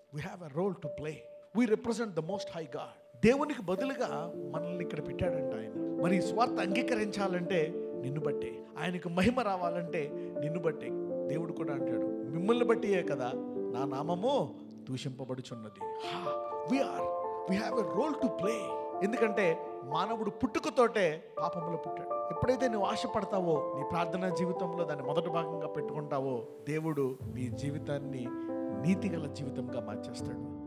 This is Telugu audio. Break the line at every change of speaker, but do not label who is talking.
we have a role to play we represent the most high God దేవునికి బదులుగా మనల్ని ఇక్కడ పెట్టాడంట ఆయన మరి ఈ స్వార్థ అంగీకరించాలంటే నిన్ను బట్టే ఆయనకు మహిమ రావాలంటే నిన్ను బట్టే దేవుడు కూడా అంటాడు మిమ్మల్ని బట్టియే కదా నా నామము దూషింపబడుచున్నది we are we have a role to play ఎందుకంటే మానవుడు పుట్టుకతోటే పాపంలో పుట్టాడు ఎప్పుడైతే నువ్వు ఆశపడతావో నీ ప్రార్థనా జీవితంలో దాన్ని మొదటి భాగంగా పెట్టుకుంటావో దేవుడు నీ జీవితాన్ని నీతిగల జీవితంగా మార్చేస్తాడు